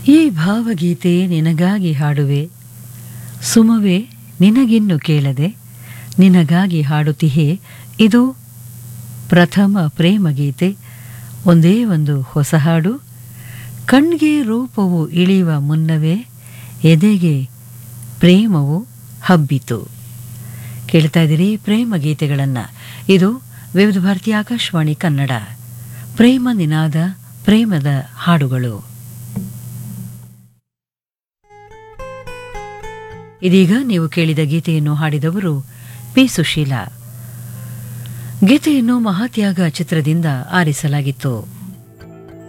ಈ ಭಾವಗೀತೆ ನಿನಗಾಗಿ ಹಾಡುವೆ ಸುಮವೇ ನಿನಗಿನ್ನು ಕೇಳದೆ ನಿನಗಾಗಿ ಹಾಡುತ್ತಿಹೆ ಇದು ಪ್ರಥಮ ಪ್ರೇಮಗೀತೆ ಒಂದೇ ಒಂದು ಹೊಸ ಹಾಡು ಕಣ್ಗೆ ರೂಪವು ಇಳಿಯುವ ಮುನ್ನವೇ ಎದೆಗೆ ಪ್ರೇಮವು ಹಬ್ಬಿತು ಕೇಳ್ತಾ ಇದ್ದೀರಿ ಪ್ರೇಮ ಗೀತೆಗಳನ್ನು ಇದು ವಿವಿಧ ಭಾರತಿ ಆಕಾಶವಾಣಿ ಕನ್ನಡ ಪ್ರೇಮ ನಿನಾದ ಪ್ರೇಮದ ಹಾಡುಗಳು ಇದೀಗ ನೀವು ಕೇಳಿದ ಗೀತೆಯನ್ನು ಹಾಡಿದವರು ಪಿ ಸುಶೀಲಾ ಗೀತೆಯನ್ನು ಮಹಾತ್ಯಾಗ ಚಿತ್ರದಿಂದ ಆರಿಸಲಾಗಿತ್ತು